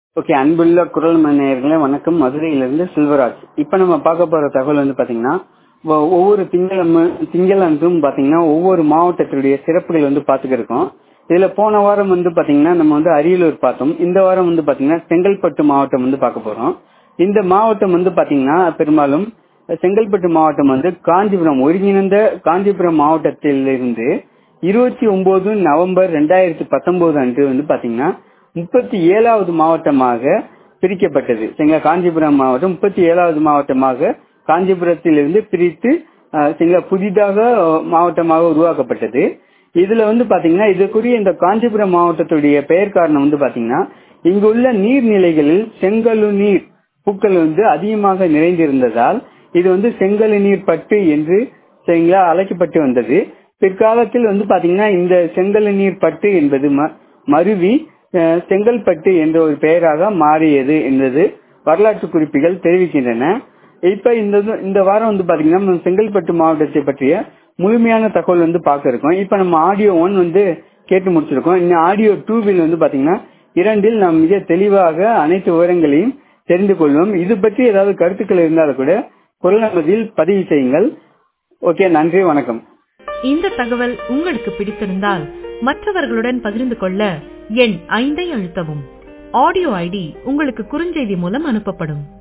okay அன்புள்ள குரல் மணியர்களே வணக்கம் மதுரையிலிருந்து செல்வராஜ் இப்ப நம்ம பார்க்க போற தகவல் வந்து பாத்தீங்கன்னா ஒ- ஒவ்வொரு திங்களும் திங்கள் அன்றும் பாத்தீங்கன்னா ஒவ்வொரு மாவட்டத்தினுடைய சிறப்புகள் வந்து பாத்துக்க இருக்கோம் இதுல போன வாரம் வந்து பாத்தீங்கன்னா நம்ம வந்து அரியலூர் பார்த்தோம் இந்த வாரம் வந்து பாத்தீங்கன்னா செங்கல்பட்டு மாவட்டம் வந்து பார்க்க போறோம் இந்த மாவட்டம் வந்து பாத்தீங்கன்னா பெரும்பாலும் செங்கல்பட்டு மாவட்டம் வந்து காஞ்சிபுரம் ஒருங்கிணைந்த காஞ்சிபுரம் மாவட்டத்திலிருந்து இருபத்தி ஒன்பது நவம்பர் ரெண்டாயிரத்தி பத்தொன்பது அன்று வந்து பாத்தீங்கன்னா முப்பத்தி ஏழாவது மாவட்டமாக பிரிக்கப்பட்டது சரிங்களா காஞ்சிபுரம் மாவட்டம் முப்பத்தி ஏழாவது மாவட்டமாக காஞ்சிபுரத்திலிருந்து பிரித்து அஹ், சரிங்களா புதிதாக அஹ், மாவட்டமாக உருவாக்கப்பட்டது இதுல வந்து பாத்தீங்கன்னா இதுக்குரிய இந்த காஞ்சிபுரம் மாவட்டத்துடைய பெயர் காரணம் வந்து பாத்தீங்கன்னா இங்குள்ள நீர்நிலைகளில் செங்கழு நீர் பூக்கள் வந்து அதிகமாக நிறைந்திருந்ததால் இது வந்து செங்கழு நீர் பட்டு என்று சரிங்களா அழைக்கப்பட்டு வந்தது பிற்காலத்தில் வந்து பாத்தீங்கன்னா இந்த செங்கழு நீர் பட்டு என்பது ம- மருவி அஹ், செங்கல்பட்டு என்ற ஒரு பெயராக மாறியது என்பது வரலாற்று குறிப்புகள் தெரிவிக்கின்றன இப்ப இந்த இது- இந்த வாரம் வந்து பாத்தீங்கன்னா நம்ம செங்கல்பட்டு மாவட்டத்தை பற்றிய முழுமையான தகவல் வந்து பார்க்க இருக்கோம் இப்ப நம்ம ஆடியோ ஒன் வந்து கேட்டு முடிச்சிருக்கோம் இன்னும் ஆடியோ டூவில் வந்து பாத்தீங்கன்னா இரண்டில் நாம் மிக தெளிவாக அனைத்து விவரங்களையும் தெரிந்து கொள்வோம் இது பற்றி ஏதாவது கருத்துக்கள் இருந்தாலும் கூட குரல் நமதில் பதிவு செய்யுங்கள் ஓகே நன்றி வணக்கம் இந்த தகவல் உங்களுக்கு பிடித்திருந்தால் மற்றவர்களுடன் பகிர்ந்து கொள்ள எண் ஐந்தை அழுத்தவும் ஆடியோ ஐடி உங்களுக்கு குறுஞ்செய்தி மூலம் அனுப்பப்படும்